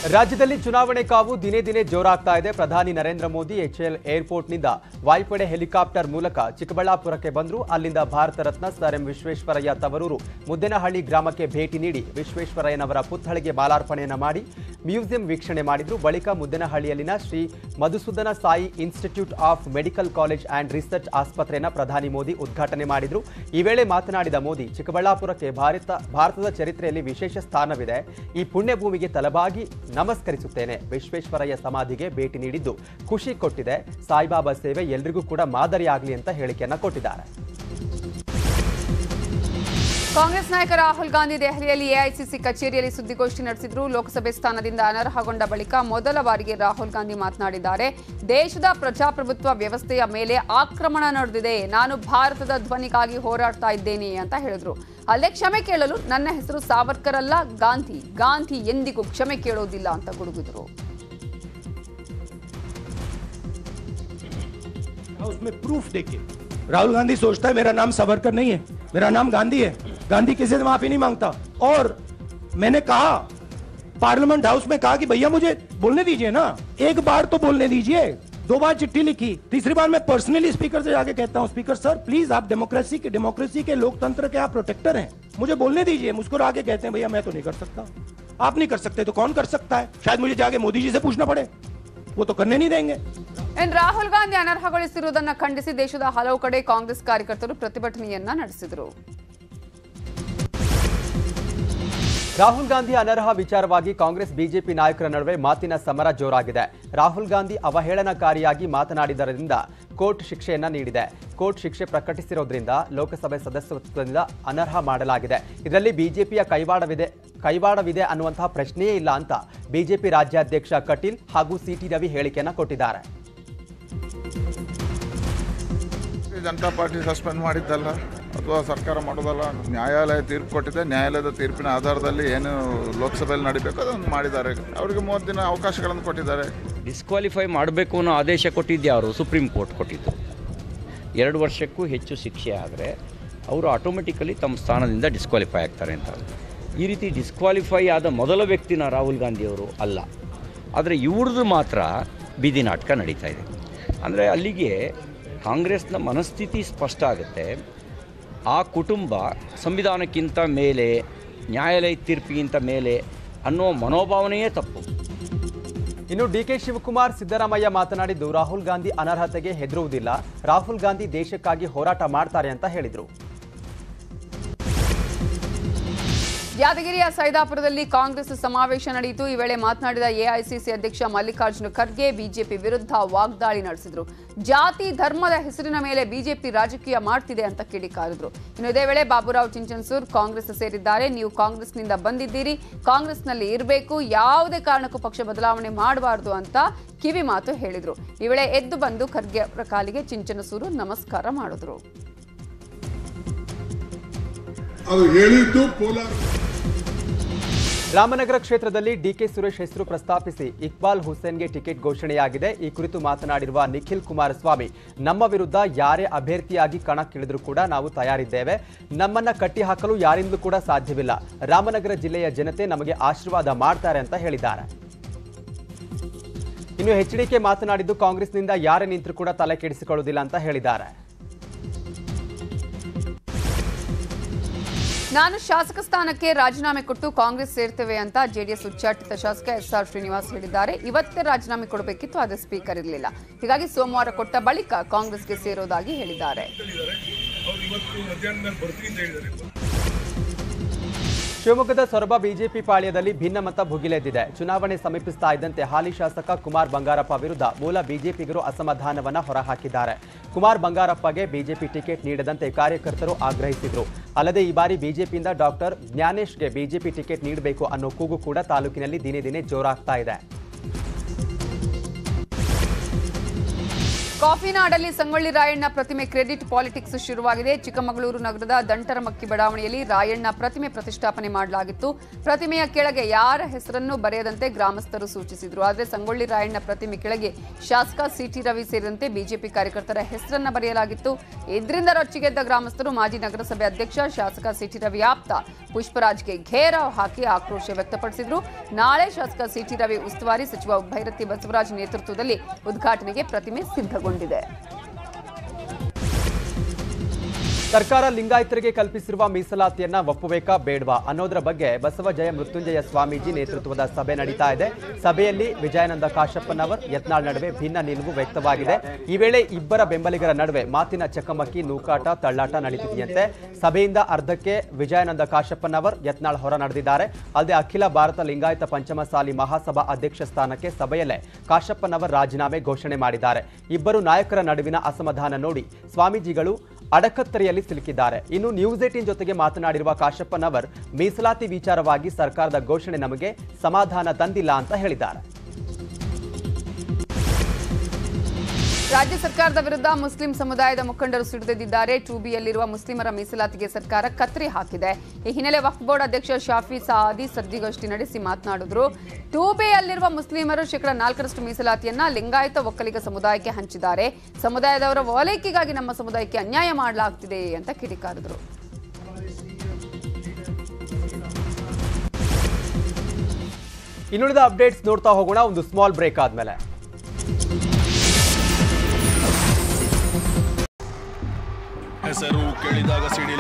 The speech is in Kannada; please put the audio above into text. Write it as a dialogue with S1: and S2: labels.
S1: ರಾಜ್ಯದಲ್ಲಿ ಚುನಾವಣೆ ಕಾವು ದಿನೇ ದಿನೇ ಜೋರಾಗ್ತಾ ಇದೆ ಪ್ರಧಾನಿ ನರೇಂದ್ರ ಮೋದಿ ಎಚ್ಎಲ್ ಏರ್ಪೋರ್ಟ್ನಿಂದ ವಾಯುಪಡೆ ಹೆಲಿಕಾಪ್ಟರ್ ಮೂಲಕ ಚಿಕ್ಕಬಳ್ಳಾಪುರಕ್ಕೆ ಬಂದರು ಅಲ್ಲಿಂದ ಭಾರತ ರತ್ನ ಸರ್ ಎಂ ವಿಶ್ವೇಶ್ವರಯ್ಯ ತವರೂರು ಮುದ್ದೇನಹಳ್ಳಿ ಗ್ರಾಮಕ್ಕೆ ಭೇಟಿ ನೀಡಿ ವಿಶ್ವೇಶ್ವರಯ್ಯನವರ ಪುತ್ಥಳಿಗೆ ಮಾಲಾರ್ಪಣೆಯನ್ನ ಮಾಡಿ ಮ್ಯೂಸಿಯಂ ವೀಕ್ಷಣೆ ಮಾಡಿದ್ರು ಬಳಿಕ ಮುದ್ದೇನಹಳ್ಳಿಯಲ್ಲಿನ Shri Madhusudana Sai institute of medical college and research ಆಸ್ಪತ್ರೆಯನ್ನು ಪ್ರಧಾನಿ ಮೋದಿ ಉದ್ಘಾಟನೆ ಮಾಡಿದ್ರು ಈ ವೇಳೆ ಮಾತನಾಡಿದ ಮೋದಿ ಚಿಕ್ಕಬಳ್ಳಾಪುರಕ್ಕೆ ಭಾರತ ಭಾರತದ ಚರಿತ್ರೆಯಲ್ಲಿ ವಿಶೇಷ ಸ್ಥಾನವಿದೆ ಈ ಪುಣ್ಯಭೂಮಿಗೆ ತಲಬಾಗಿ ನಮಸ್ಕರಿಸುತ್ತೇನೆ ವಿಶ್ವೇಶ್ವರಯ್ಯ ಸಮಾಧಿಗೆ ಭೇಟಿ ನೀಡಿದ್ದು ಖುಷಿ ಕೊಟ್ಟಿದೆ ಸಾಯಿಬಾಬಾ ಸೇವೆ ಎಲ್ರಿಗೂ ಕೂಡ ಮಾದರಿಯಾಗಲಿ ಅಂತ ಹೇಳಿಕೆಯನ್ನ ಕೊಟ್ಟಿದ್ದಾರೆ
S2: ಕಾಂಗ್ರೆಸ್ ನಾಯಕ ರಾಹುಲ್ ಗಾಂಧಿ ದೆಹಲಿಯಲ್ಲಿ ಎಐಸಿಸಿ ಕಚೇರಿಯಲ್ಲಿ ಸುದ್ದಿಗೋಷ್ಠಿ ನಡೆಸಿದ್ರು ಲೋಕಸಭೆ ಸ್ಥಾನದಿಂದ ಅನರ್ಹಗೊಂಡ ಬಳಿಕ ಮೊದಲ ಬಾರಿಗೆ ರಾಹುಲ್ ಗಾಂಧಿ ಮಾತನಾಡಿದ್ದಾರೆ ದೇಶದ ಪ್ರಜಾಪ್ರಭುತ್ವ ವ್ಯವಸ್ಥೆಯ ಮೇಲೆ ಆಕ್ರಮಣ ನಡೆದಿದೆ ನಾನು ಭಾರತದ ಧ್ವನಿಗಾಗಿ ಹೋರಾಡ್ತಾ ಇದ್ದೇನೆ ಅಂತ ಹೇಳಿದ್ರು ಅಲ್ಲೇ ಕ್ಷಮೆ ಕೇಳಲು ನನ್ನ ಹೆಸರು ಸಾವರ್ಕರ್ ಅಲ್ಲ ಗಾಂಧಿ ಗಾಂಧಿ ಎಂದಿಗೂ ಕ್ಷಮೆ ಕೇಳೋದಿಲ್ಲ ಅಂತ ಗುಡುಗಿದ್ರು
S3: उसमें प्रूफ देखिए राहुल गांधी सोचता है मेरा नाम सावरकर नहीं है मेरा नाम गांधी है गांधी किसी से माफी नहीं मांगता और मैंने कहा पार्लियामेंट हाउस में कहा कि भैया मुझे बोलने दीजिए ना एक बार तो बोलने दीजिए दो बार चिट्ठी लिखी तीसरी बार मैं पर्सनली स्पीकर से जाके कहता हूं स्पीकर सर प्लीज आप डेमोक्रेसी के डेमोक्रेसी के लोकतंत्र के आप प्रोटेक्टर हैं मुझे बोलने दीजिए मुस्कुरा के कहते हैं भैया मैं तो नहीं कर सकता आप नहीं कर सकते तो कौन कर सकता है शायद मुझे जाके मोदी जी से पूछना पड़े वो तो करने नहीं देंगे
S2: ಇನ್ನು ರಾಹುಲ್ ಗಾಂಧಿ ಅನರ್ಹಗೊಳಿಸಿರುವುದನ್ನು ಖಂಡಿಸಿ ದೇಶದ ಹಲವು ಕಡೆ ಕಾಂಗ್ರೆಸ್ ಕಾರ್ಯಕರ್ತರು ಪ್ರತಿಭಟನೆಯನ್ನ ನಡೆಸಿದರು
S1: ರಾಹುಲ್ ಗಾಂಧಿ ಅನರ್ಹ ವಿಚಾರವಾಗಿ ಕಾಂಗ್ರೆಸ್ ಬಿಜೆಪಿ ನಾಯಕರ ನಡುವೆ ಮಾತಿನ ಸಮರ ಜೋರಾಗಿದೆ ರಾಹುಲ್ ಗಾಂಧಿ ಅವಹೇಳನಕಾರಿಯಾಗಿ ಮಾತನಾಡಿದರಿಂದ ಕೋರ್ಟ್ ಶಿಕ್ಷೆಯನ್ನ ನೀಡಿದೆ ಕೋರ್ಟ್ ಶಿಕ್ಷೆ ಪ್ರಕಟಿಸಿರೋದ್ರಿಂದ ಲೋಕಸಭೆ ಸದಸ್ಯತ್ವದಿಂದ ಅನರ್ಹ ಮಾಡಲಾಗಿದೆ ಇದರಲ್ಲಿ ಬಿಜೆಪಿಯ ಕೈವಾಡವಿದೆ ಕೈವಾಡವಿದೆ ಅನ್ನುವಂತಹ ಪ್ರಶ್ನೆಯೇ ಇಲ್ಲ ಅಂತ ಬಿಜೆಪಿ ರಾಜ್ಯಾಧ್ಯಕ್ಷ ಕಟೀಲ್ ಹಾಗೂ ಸಿಟಿ ರವಿ ಹೇಳಿಕೆಯನ್ನ ಕೊಟ್ಟಿದ್ದಾರೆ
S4: ಭಾರತೀಯ ಜನತಾ ಪಾರ್ಟಿ ಸಸ್ಪೆಂಡ್ ಮಾಡಿದ್ದಲ್ಲ ಅಥವಾ ಸರ್ಕಾರ ಮಾಡೋದಲ್ಲ ನ್ಯಾಯಾಲಯ ತೀರ್ಪು ಕೊಟ್ಟಿದೆ ನ್ಯಾಯಾಲಯದ ತೀರ್ಪಿನ ಆಧಾರದಲ್ಲಿ ಏನು ಲೋಕಸಭೆಯಲ್ಲಿ ನಡಿಬೇಕು ಅದನ್ನು ಮಾಡಿದ್ದಾರೆ ಅವರಿಗೆ ಮೂವತ್ತು ದಿನ ಅವಕಾಶಗಳನ್ನು ಕೊಟ್ಟಿದ್ದಾರೆ
S5: ಡಿಸ್ಕ್ವಾಲಿಫೈ ಮಾಡಬೇಕು ಅನ್ನೋ ಆದೇಶ ಕೊಟ್ಟಿದ್ದು ಯಾರು ಸುಪ್ರೀಂ ಕೋರ್ಟ್ ಕೊಟ್ಟಿದ್ದು ಎರಡು ವರ್ಷಕ್ಕೂ ಹೆಚ್ಚು ಶಿಕ್ಷೆ ಆದರೆ ಅವರು ಆಟೋಮೆಟಿಕಲಿ ತಮ್ಮ ಸ್ಥಾನದಿಂದ ಡಿಸ್ಕ್ವಾಲಿಫೈ ಆಗ್ತಾರೆ ಅಂತ ಈ ರೀತಿ ಡಿಸ್ಕ್ವಾಲಿಫೈ ಆದ ಮೊದಲ ವ್ಯಕ್ತಿನ ರಾಹುಲ್ ಗಾಂಧಿಯವರು ಅಲ್ಲ ಆದರೆ ಇವ್ರದ್ದು ಮಾತ್ರ ಬೀದಿ ನಾಟಕ ನಡೀತಾ ಇದೆ ಅಂದರೆ ಅಲ್ಲಿಗೆ ಕಾಂಗ್ರೆಸ್ನ ಮನಸ್ಥಿತಿ ಸ್ಪಷ್ಟ ಆಗುತ್ತೆ ಆ ಕುಟುಂಬ ಸಂವಿಧಾನಕ್ಕಿಂತ ಮೇಲೆ ನ್ಯಾಯಾಲಯ ತೀರ್ಪಿಗಿಂತ ಮೇಲೆ ಅನ್ನೋ ಮನೋಭಾವನೆಯೇ ತಪ್ಪು
S1: ಇನ್ನು ಡಿಕೆ ಶಿವಕುಮಾರ್ ಸಿದ್ದರಾಮಯ್ಯ ಮಾತನಾಡಿದ್ದು ರಾಹುಲ್ ಗಾಂಧಿ ಅನರ್ಹತೆಗೆ ಹೆದರುವುದಿಲ್ಲ ರಾಹುಲ್ ಗಾಂಧಿ ದೇಶಕ್ಕಾಗಿ ಹೋರಾಟ ಮಾಡ್ತಾರೆ ಅಂತ ಹೇಳಿದರು
S2: ಯಾದಗಿರಿಯ ಸೈದಾಪುರದಲ್ಲಿ ಕಾಂಗ್ರೆಸ್ ಸಮಾವೇಶ ನಡೆಯಿತು ಈ ವೇಳೆ ಮಾತನಾಡಿದ ಎಐಸಿಸಿ ಅಧ್ಯಕ್ಷ ಮಲ್ಲಿಕಾರ್ಜುನ ಖರ್ಗೆ ಬಿಜೆಪಿ ವಿರುದ್ಧ ವಾಗ್ದಾಳಿ ನಡೆಸಿದ್ರು ಜಾತಿ ಧರ್ಮದ ಹೆಸರಿನ ಮೇಲೆ ಬಿಜೆಪಿ ರಾಜಕೀಯ ಮಾಡ್ತಿದೆ ಅಂತ ಕಿಡಿಕಾರಿದ್ರು ಇನ್ನು ಇದೇ ವೇಳೆ ಬಾಬುರಾವ್ ಚಿಂಚನ್ಸೂರ್ ಕಾಂಗ್ರೆಸ್ ಸೇರಿದ್ದಾರೆ ನೀವು ಕಾಂಗ್ರೆಸ್ನಿಂದ ಬಂದಿದ್ದೀರಿ ಕಾಂಗ್ರೆಸ್ನಲ್ಲಿ ಇರಬೇಕು ಯಾವುದೇ ಕಾರಣಕ್ಕೂ ಪಕ್ಷ ಬದಲಾವಣೆ ಮಾಡಬಾರದು ಅಂತ ಕಿವಿ ಮಾತು ಹೇಳಿದ್ರು ಈ ವೇಳೆ ಎದ್ದು ಬಂದು ಖರ್ಗೆ ಅವರ ಕಾಲಿಗೆ ಚಿಂಚನಸೂರು ನಮಸ್ಕಾರ ಮಾಡಿದ್ರು
S6: ಅದು ಹೇಳಿದ್ದು ಪೋಲಾರ್
S1: ರಾಮನಗರ ಕ್ಷೇತ್ರದಲ್ಲಿ ಡಿಕೆ ಸುರೇಶ್ ಹೆಸರು ಪ್ರಸ್ತಾಪಿಸಿ ಇಕ್ಬಾಲ್ ಹುಸೇನ್ಗೆ ಟಿಕೆಟ್ ಘೋಷಣೆಯಾಗಿದೆ ಈ ಕುರಿತು ಮಾತನಾಡಿರುವ ನಿಖಿಲ್ ಕುಮಾರಸ್ವಾಮಿ ನಮ್ಮ ವಿರುದ್ಧ ಯಾರೇ ಅಭ್ಯರ್ಥಿಯಾಗಿ ಕಣಕ್ಕಿಳಿದ್ರೂ ಕೂಡ ನಾವು ತಯಾರಿದ್ದೇವೆ ನಮ್ಮನ್ನ ಕಟ್ಟಿಹಾಕಲು ಯಾರಿಂದಲೂ ಕೂಡ ಸಾಧ್ಯವಿಲ್ಲ ರಾಮನಗರ ಜಿಲ್ಲೆಯ ಜನತೆ ನಮಗೆ ಆಶೀರ್ವಾದ ಮಾಡ್ತಾರೆ ಅಂತ ಹೇಳಿದ್ದಾರೆ ಇನ್ನು ಎಚ್ಡಿಕೆ ಮಾತನಾಡಿದ್ದು ಕಾಂಗ್ರೆಸ್ನಿಂದ ಯಾರೇ ನಿಂತರೂ ಕೂಡ ತಲೆ ಕೆಡಿಸಿಕೊಳ್ಳುವುದಿಲ್ಲ ಅಂತ ಹೇಳಿದ್ದಾರೆ
S2: ನಾನು ಶಾಸಕ ಸ್ಥಾನಕ್ಕೆ ರಾಜೀನಾಮೆ ಕೊಟ್ಟು ಕಾಂಗ್ರೆಸ್ ಸೇರ್ತೇವೆ ಅಂತ ಜೆಡಿಎಸ್ ಉಚ್ಚಾಟಿತ ಶಾಸಕ ಎಸ್ ಆರ್ ಶ್ರೀನಿವಾಸ್ ಹೇಳಿದ್ದಾರೆ ಇವತ್ತೇ ರಾಜೀನಾಮೆ ಕೊಡಬೇಕಿತ್ತು ಆದರೆ ಸ್ಪೀಕರ್ ಇರಲಿಲ್ಲ ಹೀಗಾಗಿ ಸೋಮವಾರ ಕೊಟ್ಟ ಬಳಿಕ ಕಾಂಗ್ರೆಸ್ಗೆ ಸೇರೋದಾಗಿ ಹೇಳಿದ್ದಾರೆ
S6: ಅವ್ರು ಇವತ್ತು ಮಧ್ಯಾಹ್ನ ಮೇಲೆ ಬರ್ತೀನಿ ಅಂತ ಹೇಳಿದ್ದಾರೆ
S1: ಶಿವಮೊಗ್ಗದ ಸೊರಬ ಬಿಜೆಪಿ ಪಾಳ್ಯದಲ್ಲಿ ಭಿನ್ನಮತ ಭುಗಿಲೆದ್ದಿದೆ ಚುನಾವಣೆ ಸಮೀಪಿಸ್ತಾ ಇದ್ದಂತೆ ಹಾಲಿ ಶಾಸಕ ಕುಮಾರ್ ಬಂಗಾರಪ್ಪ ವಿರುದ್ಧ ಮೂಲ ಬಿಜೆಪಿಗರು ಅಸಮಾಧಾನವನ್ನ ಹೊರಹಾಕಿದ್ದಾರೆ ಕುಮಾರ್ ಬಂಗಾರಪ್ಪಗೆ ಬಿಜೆಪಿ ಟಿಕೆಟ್ ನೀಡದಂತೆ ಕಾರ್ಯಕರ್ತರು ಆಗ್ರಹಿಸಿದ್ರು ಅಲ್ಲದೆ ಈ ಬಾರಿ ಬಿಜೆಪಿಯಿಂದ ಡಾಕ್ಟರ್ ಜ್ಞಾನೇಶ್ಗೆ ಬಿಜೆಪಿ ಟಿಕೆಟ್ ನೀಡಬೇಕು ಅನ್ನೋ ಕೂಗು ಕೂಡ ತಾಲೂಕಿನಲ್ಲಿ ದಿನೇ ದಿನೇ ಜೋರಾಗ್ತಾ ಇದೆ
S2: ಕಾಫಿ ನಾಡಲ್ಲಿ ಸಂಗೊಳ್ಳಿ ರಾಯಣ್ಣ ಪ್ರತಿಮೆ ಕ್ರೆಡಿಟ್ ಪಾಲಿಟಿಕ್ಸ್ ಶುರುವಾಗಿದೆ ಚಿಕ್ಕಮಗಳೂರು ನಗರದ ದಂಟರಮಕ್ಕಿ ಬಡಾವಣೆಯಲ್ಲಿ ರಾಯಣ್ಣ ಪ್ರತಿಮೆ ಪ್ರತಿಷ್ಠಾಪನೆ ಮಾಡಲಾಗಿತ್ತು ಪ್ರತಿಮೆಯ ಕೆಳಗೆ ಯಾರ ಹೆಸರನ್ನು ಬರೆಯದಂತೆ ಗ್ರಾಮಸ್ಥರು ಸೂಚಿಸಿದ್ರು ಆದರೆ ಸಂಗೊಳ್ಳಿ ರಾಯಣ್ಣ ಪ್ರತಿಮೆ ಕೆಳಗೆ ಶಾಸಕ ಸಿಟಿ ರವಿ ಸೇರಿದಂತೆ ಬಿಜೆಪಿ ಕಾರ್ಯಕರ್ತರ ಹೆಸರನ್ನ ಬರೆಯಲಾಗಿತ್ತು ಇದರಿಂದ ರೊಚ್ಚಿಗೆದ್ದ ಗ್ರಾಮಸ್ಥರು ಮಾಜಿ ನಗರಸಭೆ ಅಧ್ಯಕ್ಷ ಶಾಸಕ ಸಿಟಿ ರವಿ ಆಪ್ತ ಪುಷ್ಪರಾಜ್ಗೆ ಘೇರಾವ್ ಹಾಕಿ ಆಕ್ರೋಶ ವ್ಯಕ್ತಪಡಿಸಿದ್ರು ನಾಳೆ ಶಾಸಕ ಸಿಟಿ ರವಿ ಉಸ್ತುವಾರಿ ಸಚಿವ ಭೈರತಿ ಬಸವರಾಜ್ ನೇತೃತ್ವದಲ್ಲಿ ಉದ್ಘಾಟನೆಗೆ ಪ್ರತಿಮೆ ಸಿದ್ಧಗೊಂಡಿದೆ
S1: ಸರ್ಕಾರ ಲಿಂಗಾಯತರಿಗೆ ಕಲ್ಪಿಸಿರುವ ಮೀಸಲಾತಿಯನ್ನ ಒಪ್ಪಬೇಕಾ ಬೇಡವಾ ಅನ್ನೋದರ ಬಗ್ಗೆ ಬಸವ ಜಯ ಮೃತ್ಯುಂಜಯ ಸ್ವಾಮೀಜಿ ನೇತೃತ್ವದ ಸಭೆ ನಡೀತಾ ಇದೆ ಸಭೆಯಲ್ಲಿ ವಿಜಯಾನಂದ ಕಾಶಪ್ಪನವರ್ ಯತ್ನಾಳ್ ನಡುವೆ ಭಿನ್ನ ನಿಲುವು ವ್ಯಕ್ತವಾಗಿದೆ ಈ ವೇಳೆ ಇಬ್ಬರ ಬೆಂಬಲಿಗರ ನಡುವೆ ಮಾತಿನ ಚಕಮಕಿ ನೂಕಾಟ ತಳ್ಳಾಟ ನಡೀತಿದೆಯಂತೆ ಸಭೆಯಿಂದ ಅರ್ಧಕ್ಕೆ ವಿಜಯಾನಂದ ಕಾಶಪ್ಪನವರ್ ಯತ್ನಾಳ್ ಹೊರ ನಡೆದಿದ್ದಾರೆ ಅಲ್ಲದೆ ಅಖಿಲ ಭಾರತ ಲಿಂಗಾಯತ ಪಂಚಮಸಾಲಿ ಮಹಾಸಭಾ ಅಧ್ಯಕ್ಷ ಸ್ಥಾನಕ್ಕೆ ಸಭೆಯಲ್ಲೇ ಕಾಶಪ್ಪನವರ್ ರಾಜೀನಾಮೆ ಘೋಷಣೆ ಮಾಡಿದ್ದಾರೆ ಇಬ್ಬರು ನಾಯಕರ ನಡುವಿನ ಅಸಮಾಧಾನ ನೋಡಿ ಸ್ವಾಮೀಜಿಗಳು ಅಡಕತ್ತರಿಯಲ್ಲಿ ಸಿಲುಕಿದ್ದಾರೆ ಇನ್ನು ನ್ಯೂಸ್ ಏಟಿನ್ ಜೊತೆಗೆ ಮಾತನಾಡಿರುವ ಕಾಶಪ್ಪನವರ್ ಮೀಸಲಾತಿ ವಿಚಾರವಾಗಿ ಸರ್ಕಾರದ ಘೋಷಣೆ ನಮಗೆ ಸಮಾಧಾನ ತಂದಿಲ್ಲ ಅಂತ ಹೇಳಿದ್ದಾರೆ
S2: ರಾಜ್ಯ ಸರ್ಕಾರದ ವಿರುದ್ಧ ಮುಸ್ಲಿಂ ಸಮುದಾಯದ ಮುಖಂಡರು ಸಿಡಿದೆದ್ದಿದ್ದಾರೆ ಟೂ ಬಿಯಲ್ಲಿರುವ ಮುಸ್ಲಿಮರ ಮೀಸಲಾತಿಗೆ ಸರ್ಕಾರ ಕತ್ತರಿ ಹಾಕಿದೆ ಈ ಹಿನ್ನೆಲೆ ವಕ್ಫ್ ಬೋರ್ಡ್ ಅಧ್ಯಕ್ಷ ಶಾಫಿ ಸಾದಿ ಸುದ್ದಿಗೋಷ್ಠಿ ನಡೆಸಿ ಮಾತನಾಡಿದ್ರು ಟೂ ಬಿಯಲ್ಲಿರುವ ಮುಸ್ಲಿಮರು ಶೇಕಡ ನಾಲ್ಕರಷ್ಟು ಮೀಸಲಾತಿಯನ್ನ ಲಿಂಗಾಯತ ಒಕ್ಕಲಿಗ ಸಮುದಾಯಕ್ಕೆ ಹಂಚಿದ್ದಾರೆ ಸಮುದಾಯದವರ ಓಲೈಕೆಗಾಗಿ ನಮ್ಮ ಸಮುದಾಯಕ್ಕೆ ಅನ್ಯಾಯ ಮಾಡಲಾಗ್ತಿದೆ ಅಂತ ಕಿಡಿಕಾರಿದರು
S1: ಇನ್ನುಳಿದ ಅಪ್ಡೇಟ್ಸ್ ನೋಡ್ತಾ ಹೋಗೋಣ ಒಂದು ಸ್ಮಾಲ್ ಬ್ರೇಕ್ ಆದ್ಮೇಲೆ
S6: ಹೆಸರು ಕೇಳಿದಾಗ ಸಿಡಿ